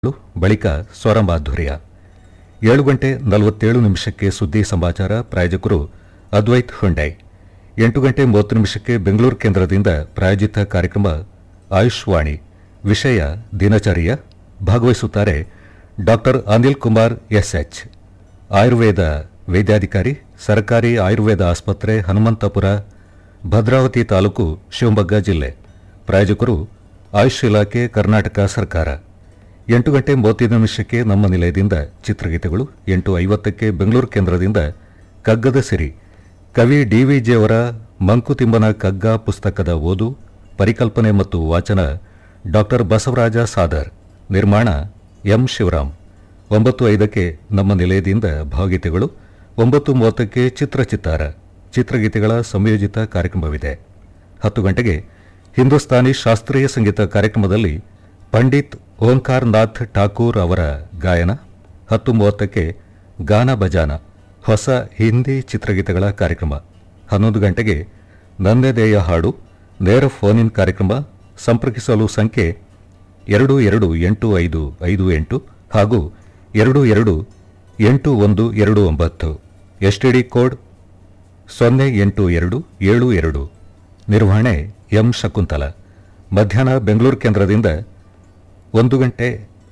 ಬಳಿಕ ಸ್ವರಮಾಧುರ್ಯ ಏಳು ಗಂಟೆ ನಲವತ್ತೇಳು ನಿಮಿಷಕ್ಕೆ ಸುದ್ದಿ ಸಮಾಚಾರ ಪ್ರಾಯೋಜಕರು ಅದ್ವೈತ್ ಹುಂಡೈ ಎಂಟು ಗಂಟೆ ಮೂವತ್ತು ನಿಮಿಷಕ್ಕೆ ಬೆಂಗಳೂರು ಕೇಂದ್ರದಿಂದ ಪ್ರಾಯೋಜಿತ ಕಾರ್ಯಕ್ರಮ ಆಯುಷ್ ವಾಣಿ ವಿಷಯ ದಿನಚರ್ಯ ಭಾಗವಹಿಸುತ್ತಾರೆ ಡಾಕ್ಟರ್ ಅನಿಲ್ ಕುಮಾರ್ ಎಸ್ಎಚ್ ಆಯುರ್ವೇದ ವೈದ್ಯಾಧಿಕಾರಿ ಸರ್ಕಾರಿ ಆಯುರ್ವೇದ ಆಸ್ಪತ್ರೆ ಹನುಮಂತಪುರ ಭದ್ರಾವತಿ ತಾಲೂಕು ಶಿವಮೊಗ್ಗ ಜಿಲ್ಲೆ ಪ್ರಾಯೋಜಕರು ಆಯುಷ್ ಇಲಾಖೆ ಕರ್ನಾಟಕ ಸರ್ಕಾರ ಎಂಟು ಗಂಟೆ ಮೂವತ್ತೈದು ನಿಮಿಷಕ್ಕೆ ನಮ್ಮ ನಿಲಯದಿಂದ ಚಿತ್ರಗೀತೆಗಳು ಎಂಟು ಐವತ್ತಕ್ಕೆ ಬೆಂಗಳೂರು ಕೇಂದ್ರದಿಂದ ಕಗ್ಗದ ಸಿರಿ ಕವಿ ಡಿವಿಜಿ ಅವರ ಮಂಕುತಿಮ್ಮನ ಕಗ್ಗ ಪುಸ್ತಕದ ಓದು ಪರಿಕಲ್ಪನೆ ಮತ್ತು ವಾಚನ ಡಾಕ್ಟರ್ ಬಸವರಾಜ ಸಾದರ್ ನಿರ್ಮಾಣ ಎಂ ಶಿವರಾಮ್ ಒಂಬತ್ತು ಐದಕ್ಕೆ ನಮ್ಮ ನಿಲಯದಿಂದ ಭಾವಗೀತೆಗಳು ಒಂಬತ್ತು ಮೂವತ್ತಕ್ಕೆ ಚಿತ್ರಚಿತ್ತಾರ ಚಿತ್ರಗೀತೆಗಳ ಸಂಯೋಜಿತ ಕಾರ್ಯಕ್ರಮವಿದೆ ಹತ್ತು ಗಂಟೆಗೆ ಹಿಂದೂಸ್ತಾನಿ ಶಾಸ್ತ್ರೀಯ ಸಂಗೀತ ಕಾರ್ಯಕ್ರಮದಲ್ಲಿ ಪಂಡಿತ್ ಓಂಕಾರ್ ನಾಥ್ ಠಾಕೂರ್ ಅವರ ಗಾಯನ ಹತ್ತು ಮೂವತ್ತಕ್ಕೆ ಗಾನ ಬಜಾನ ಹೊಸ ಹಿಂದಿ ಚಿತ್ರಗೀತೆಗಳ ಕಾರ್ಯಕ್ರಮ ಹನ್ನೊಂದು ಗಂಟೆಗೆ ನನ್ನೆದೆಯ ಹಾಡು ನೇರ ಫೋನ್ ಇನ್ ಕಾರ್ಯಕ್ರಮ ಸಂಪರ್ಕಿಸಲು ಸಂಖ್ಯೆ ಎರಡು ಎರಡು ಎಂಟು ಐದು ಐದು ಎಂಟು ಹಾಗೂ ಎರಡು ಎರಡು ಎಂಟು ಒಂದು ಎರಡು ಒಂಬತ್ತು ಎಸ್ಟಿಡಿ ಕೋಡ್ ಸೊನ್ನೆ ಎಂಟು ಎರಡು ಏಳು ಎರಡು ನಿರ್ವಹಣೆ ಎಂ ಶಕುಂತಲ ಮಧ್ಯಾಹ್ನ ಬೆಂಗಳೂರು ಕೇಂದ್ರದಿಂದ ಒಂದು ಗಂಟೆ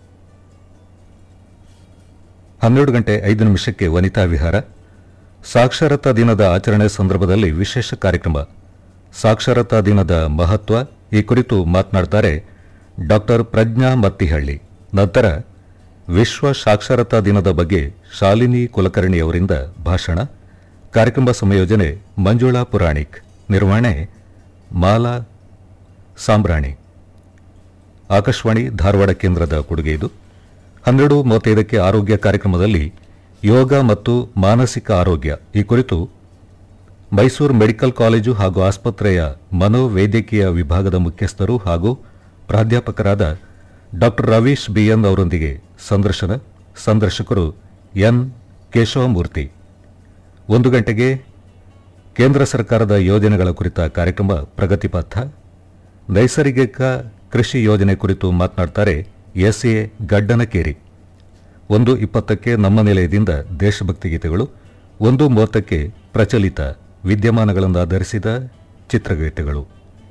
ಹನ್ನೆರಡು ಗಂಟೆ ಐದು ನಿಮಿಷಕ್ಕೆ ವನಿತಾ ವಿಹಾರ ಸಾಕ್ಷರತಾ ದಿನದ ಆಚರಣೆ ಸಂದರ್ಭದಲ್ಲಿ ವಿಶೇಷ ಕಾರ್ಯಕ್ರಮ ಸಾಕ್ಷರತಾ ದಿನದ ಮಹತ್ವ ಈ ಕುರಿತು ಮಾತನಾಡ್ತಾರೆ ಡಾಕ್ಟರ್ ಪ್ರಜ್ಞಾ ಮತ್ತಿಹಳ್ಳಿ ನಂತರ ವಿಶ್ವ ಸಾಕ್ಷರತಾ ದಿನದ ಬಗ್ಗೆ ಶಾಲಿನಿ ಕುಲಕರ್ಣಿ ಅವರಿಂದ ಭಾಷಣ ಕಾರ್ಯಕ್ರಮ ಸಂಯೋಜನೆ ಮಂಜುಳಾ ಪುರಾಣಿಕ್ ನಿರ್ವಹಣೆ ಮಾಲಾ ಸಾಂಬ್ರಾಣಿ ಆಕಾಶವಾಣಿ ಧಾರವಾಡ ಕೇಂದ್ರದ ಕೊಡುಗೆ ಇದು ಹನ್ನೆರಡು ಮೂವತ್ತೈದಕ್ಕೆ ಆರೋಗ್ಯ ಕಾರ್ಯಕ್ರಮದಲ್ಲಿ ಯೋಗ ಮತ್ತು ಮಾನಸಿಕ ಆರೋಗ್ಯ ಈ ಕುರಿತು ಮೈಸೂರು ಮೆಡಿಕಲ್ ಕಾಲೇಜು ಹಾಗೂ ಆಸ್ಪತ್ರೆಯ ಮನೋವೈದ್ಯಕೀಯ ವಿಭಾಗದ ಮುಖ್ಯಸ್ಥರು ಹಾಗೂ ಪ್ರಾಧ್ಯಾಪಕರಾದ ಡಾಕ್ಟರ್ ರವೀಶ್ ಬಿಎನ್ ಅವರೊಂದಿಗೆ ಸಂದರ್ಶನ ಸಂದರ್ಶಕರು ಎನ್ ಕೇಶವಮೂರ್ತಿ ಒಂದು ಗಂಟೆಗೆ ಕೇಂದ್ರ ಸರ್ಕಾರದ ಯೋಜನೆಗಳ ಕುರಿತ ಕಾರ್ಯಕ್ರಮ ಪ್ರಗತಿಪಥ ನೈಸರ್ಗಿಕ ಕೃಷಿ ಯೋಜನೆ ಕುರಿತು ಮಾತನಾಡ್ತಾರೆ ಎಸ್ಎ ಗಡ್ಡನಕೇರಿ ಒಂದು ಇಪ್ಪತ್ತಕ್ಕೆ ನಮ್ಮ ನಿಲಯದಿಂದ ದೇಶಭಕ್ತಿ ಗೀತೆಗಳು ಒಂದು ಮೂವತ್ತಕ್ಕೆ ಪ್ರಚಲಿತ ವಿದ್ಯಮಾನಗಳನ್ನು ಆಧರಿಸಿದ ಚಿತ್ರಗೀತೆಗಳು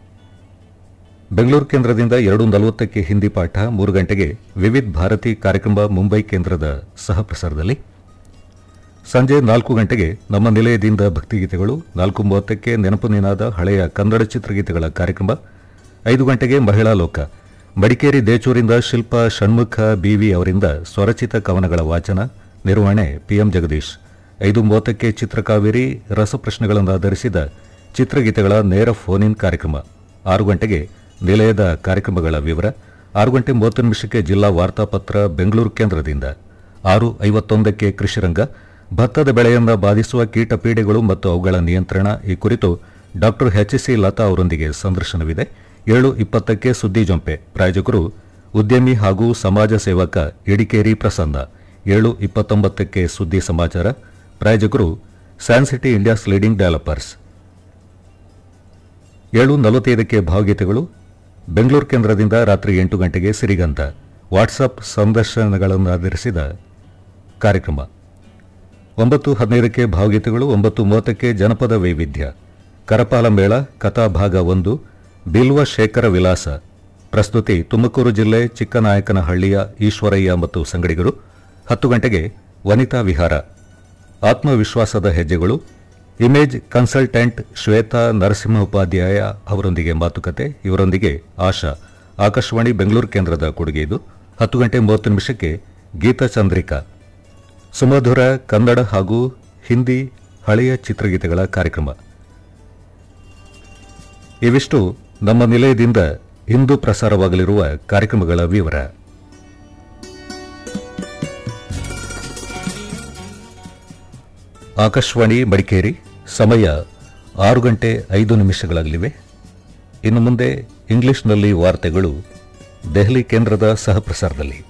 ಬೆಂಗಳೂರು ಕೇಂದ್ರದಿಂದ ಎರಡು ನಲವತ್ತಕ್ಕೆ ಹಿಂದಿ ಪಾಠ ಮೂರು ಗಂಟೆಗೆ ವಿವಿಧ ಭಾರತಿ ಕಾರ್ಯಕ್ರಮ ಮುಂಬೈ ಕೇಂದ್ರದ ಸಹ ಪ್ರಸಾರದಲ್ಲಿ ಸಂಜೆ ನಾಲ್ಕು ಗಂಟೆಗೆ ನಮ್ಮ ನಿಲಯದಿಂದ ಭಕ್ತಿಗೀತೆಗಳು ನಾಲ್ಕು ಮೂವತ್ತಕ್ಕೆ ನೆನಪು ನಿನಾದ ಹಳೆಯ ಕನ್ನಡ ಚಿತ್ರಗೀತೆಗಳ ಕಾರ್ಯಕ್ರಮ ಐದು ಗಂಟೆಗೆ ಮಹಿಳಾ ಲೋಕ ಮಡಿಕೇರಿ ದೇಚೂರಿಂದ ಶಿಲ್ಪ ಷಣ್ಮುಖ ಬಿವಿ ಅವರಿಂದ ಸ್ವರಚಿತ ಕವನಗಳ ವಾಚನ ನಿರ್ವಹಣೆ ಪಿಎಂ ಜಗದೀಶ್ ಐದು ಮೂವತ್ತಕ್ಕೆ ಚಿತ್ರಕಾವೇರಿ ರಸಪ್ರಶ್ನೆಗಳನ್ನು ಆಧರಿಸಿದ ಚಿತ್ರಗೀತೆಗಳ ನೇರ ಫೋನ್ ಇನ್ ಕಾರ್ಯಕ್ರಮ ಆರು ಗಂಟೆಗೆ ನಿಲಯದ ಕಾರ್ಯಕ್ರಮಗಳ ವಿವರ ಆರು ಗಂಟೆ ಮೂವತ್ತು ನಿಮಿಷಕ್ಕೆ ಜಿಲ್ಲಾ ವಾರ್ತಾಪತ್ರ ಬೆಂಗಳೂರು ಕೇಂದ್ರದಿಂದ ಆರು ಐವತ್ತೊಂದಕ್ಕೆ ಕೃಷಿರಂಗ ಭತ್ತದ ಬೆಳೆಯಿಂದ ಬಾಧಿಸುವ ಕೀಟ ಪೀಡೆಗಳು ಮತ್ತು ಅವುಗಳ ನಿಯಂತ್ರಣ ಈ ಕುರಿತು ಡಾಕ್ಟರ್ ಎಚ್ ಸಿ ಲತಾ ಅವರೊಂದಿಗೆ ಸಂದರ್ಶನವಿದೆ ಏಳು ಇಪ್ಪತ್ತಕ್ಕೆ ಸುದ್ದಿ ಜೊಂಪೆ ಪ್ರಾಯೋಜಕರು ಉದ್ಯಮಿ ಹಾಗೂ ಸಮಾಜ ಸೇವಕ ಇಡಿಕೇರಿ ಪ್ರಸನ್ನ ಏಳು ಇಪ್ಪತ್ತೊಂಬತ್ತಕ್ಕೆ ಸುದ್ದಿ ಸಮಾಚಾರ ಪ್ರಾಯೋಜಕರು ಸ್ಯಾನ್ಸಿಟಿ ಇಂಡಿಯಾಸ್ ಲೀಡಿಂಗ್ ಡೆವಲಪರ್ಸ್ ಏಳು ನಲವತ್ತೈದಕ್ಕೆ ಭಾವಗೀತೆಗಳು ಬೆಂಗಳೂರು ಕೇಂದ್ರದಿಂದ ರಾತ್ರಿ ಎಂಟು ಗಂಟೆಗೆ ಸಿರಿಗಂಧ ವಾಟ್ಸಪ್ ಸಂದರ್ಶನಗಳನ್ನು ಆಧರಿಸಿದ ಕಾರ್ಯಕ್ರಮ ಒಂಬತ್ತು ಹದಿನೈದಕ್ಕೆ ಭಾವಗೀತೆಗಳು ಒಂಬತ್ತು ಮೂವತ್ತಕ್ಕೆ ಜನಪದ ವೈವಿಧ್ಯ ಕರಪಾಲ ಮೇಳ ಕಥಾಭಾಗ ಒಂದು ಬಿಲ್ವ ಶೇಖರ ವಿಲಾಸ ಪ್ರಸ್ತುತಿ ತುಮಕೂರು ಜಿಲ್ಲೆ ಚಿಕ್ಕನಾಯಕನಹಳ್ಳಿಯ ಈಶ್ವರಯ್ಯ ಮತ್ತು ಸಂಗಡಿಗರು ಹತ್ತು ಗಂಟೆಗೆ ವನಿತಾ ವಿಹಾರ ಆತ್ಮವಿಶ್ವಾಸದ ಹೆಜ್ಜೆಗಳು ಇಮೇಜ್ ಕನ್ಸಲ್ಟೆಂಟ್ ಶ್ವೇತಾ ನರಸಿಂಹ ಉಪಾಧ್ಯಾಯ ಅವರೊಂದಿಗೆ ಮಾತುಕತೆ ಇವರೊಂದಿಗೆ ಆಶಾ ಆಕಾಶವಾಣಿ ಬೆಂಗಳೂರು ಕೇಂದ್ರದ ಕೊಡುಗೆ ಇದು ಹತ್ತು ಗಂಟೆ ಮೂವತ್ತು ನಿಮಿಷಕ್ಕೆ ಗೀತಚಂದ್ರಿಕಾ ಸುಮಧುರ ಕನ್ನಡ ಹಾಗೂ ಹಿಂದಿ ಹಳೆಯ ಚಿತ್ರಗೀತೆಗಳ ಕಾರ್ಯಕ್ರಮ ಇವಿಷ್ಟು ನಮ್ಮ ನಿಲಯದಿಂದ ಇಂದು ಪ್ರಸಾರವಾಗಲಿರುವ ಕಾರ್ಯಕ್ರಮಗಳ ವಿವರ ಆಕಾಶವಾಣಿ ಮಡಿಕೇರಿ ಸಮಯ ಆರು ಗಂಟೆ ಐದು ನಿಮಿಷಗಳಾಗಲಿವೆ ಇನ್ನು ಮುಂದೆ ಇಂಗ್ಲಿಷ್ನಲ್ಲಿ ವಾರ್ತೆಗಳು ದೆಹಲಿ ಕೇಂದ್ರದ ಸಹ ಪ್ರಸಾರದಲ್ಲಿ